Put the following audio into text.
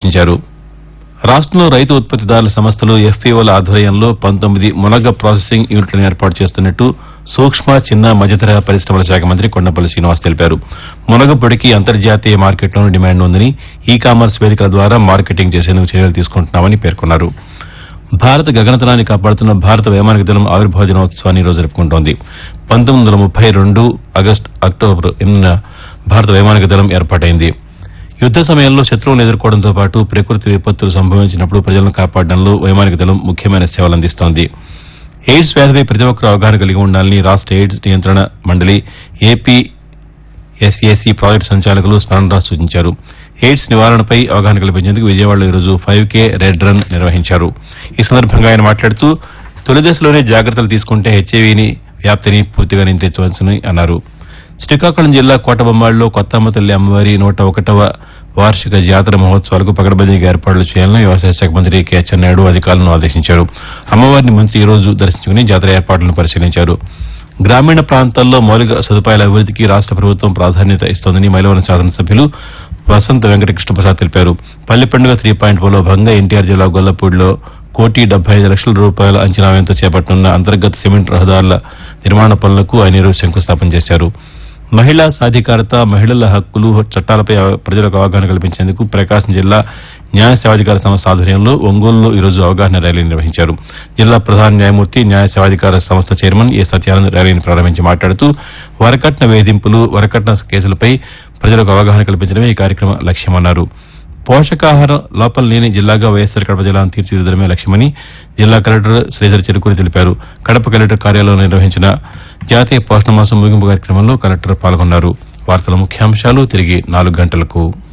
సూచించారు రాష్ట్రంలో రైతు ఉత్పత్తిదారుల సంస్థలు ఎఫ్పీఓల ఆధ్వర్యంలో పంతొమ్మిది మునగ ప్రాసెసింగ్ యూనిట్లను ఏర్పాటు చేస్తున్నట్టు సూక్ష్మ చిన్న మధ్యతరహా పరిశ్రమల శాఖ మంత్రి కొండపల్లి శ్రీనివాస్ తెలిపారు మునగ పొడికి అంతర్జాతీయ మార్కెట్లోనూ డిమాండ్ ఉందని ఈ కామర్స్ వేదికల ద్వారా మార్కెటింగ్ చేసేందుకు చర్యలు తీసుకుంటున్నామని పేర్కొన్నారు భారత గగనతలాన్ని కాపాడుతున్న భారత వైమానిక దళం ఆవిర్భావ దినోత్సవాన్ని ఈ రోజు జరుపుకుంటోంది పంతొమ్మిది వందల ముప్పై రెండు ఆగస్టు అక్టోబర్ ఎనిమిదిన భారత వైమానిక దళం ఏర్పాటైంది యుద్ద సమయంలో శత్రువులను ఎదుర్కోవడంతో పాటు ప్రకృతి విపత్తులు సంభవించినప్పుడు ప్రజలను కాపాడడంలో వైమానిక దళం ముఖ్యమైన సేవలు అందిస్తోంది ఎయిడ్స్ వ్యాధిపై ప్రతి ఒక్కరూ అవగాహన కలిగి ఉండాలని రాష్ట ఎయిడ్స్ నియంత్రణ మండలి ఏపీ ఎస్ఏసీ ప్రాజెక్టు సంచాలకులు స్మరణరాజ్ సూచించారు ఎయిడ్స్ నివారణపై అవగాహన కల్పించేందుకు విజయవాడలో ఈరోజు ఫైవ్ కే రెడ్ రన్ నిర్వహించారు ఈ సందర్భంగా ఆయన మాట్లాడుతూ తొలి దశలోనే జాగ్రత్తలు తీసుకుంటే హెచ్ఐవిని వ్యాప్తిని పూర్తిగా నియంత్రించవచ్చని అన్నారు శ్రీకాకుళం జిల్లా కోటబొమ్మాడిలో కొత్తమ్మ తల్లి అమ్మవారి నూట ఒకటవ వార్షిక జాతర మహోత్సవాలకు పగడబందీగా ఏర్పాట్లు చేయాలని వ్యవసాయ శాఖ మంత్రి కె అచ్చెన్నాయుడు అధికారులను ఆదేశించారు అమ్మవారిని మంత్రి ఈ రోజు దర్శించుకుని జాతర ఏర్పాట్లను పరిశీలించారు గ్రామీణ ప్రాంతాల్లో మౌలిక సదుపాయాల అభివృద్ధికి రాష్ట ప్రభుత్వం ప్రాధాన్యత ఇస్తోందని మైలవరం శాసనసభ్యులు వసంత వెంకటకృష్ణ ప్రసాద్ తెలిపారు పల్లె పండుగ త్రీ పాయింట్ లో భాగంగా ఎన్టీఆర్ జిల్లా గొల్లపూడిలో కోటి డెబ్బై ఐదు లక్షల రూపాయల అంచనా వ్యయంతో చేపట్టనున్న అంతర్గత సిమెంట్ రహదారుల నిర్మాణ పనులకు ఆయన ఈరోజు శంకుస్థాపన చేశారు మహిళా సాధికారత మహిళల హక్కులు చట్టాలపై అవ- ప్రజలకు అవగాహన కల్పించేందుకు ప్రకాశం జిల్లా న్యాయ సేవాధికార సంస్థ ఆధ్వర్యంలో ఒంగోలులో ఈరోజు అవగాహన ర్యాలీ నిర్వహించారు జిల్లా ప్రధాన న్యాయమూర్తి న్యాయ సేవాధికార సంస్థ చైర్మన్ ఏ సత్యానంద్ ర్యాలీని ప్రారంభించి మాట్లాడుతూ వరకట్న వేధింపులు వరకట్న కేసులపై ప్రజలకు అవగాహన కల్పించడమే ఈ కార్యక్రమ లక్ష్యమన్నారు పోషకాహార లోపం లేని జిల్లాగా వైఎస్సార్ కడప జిల్లాను తీర్చిదిద్దడమే లక్ష్యమని జిల్లా కలెక్టర్ శ్రీధర్ చెరుకూరి తెలిపారు కడప కలెక్టర్ కార్యాలయంలో నిర్వహించిన జాతీయ పోషణ మాసం ముగింపు కార్యక్రమంలో కలెక్టర్ పాల్గొన్నారు వార్తల ముఖ్యాంశాలు తిరిగి నాలుగు గంటలకు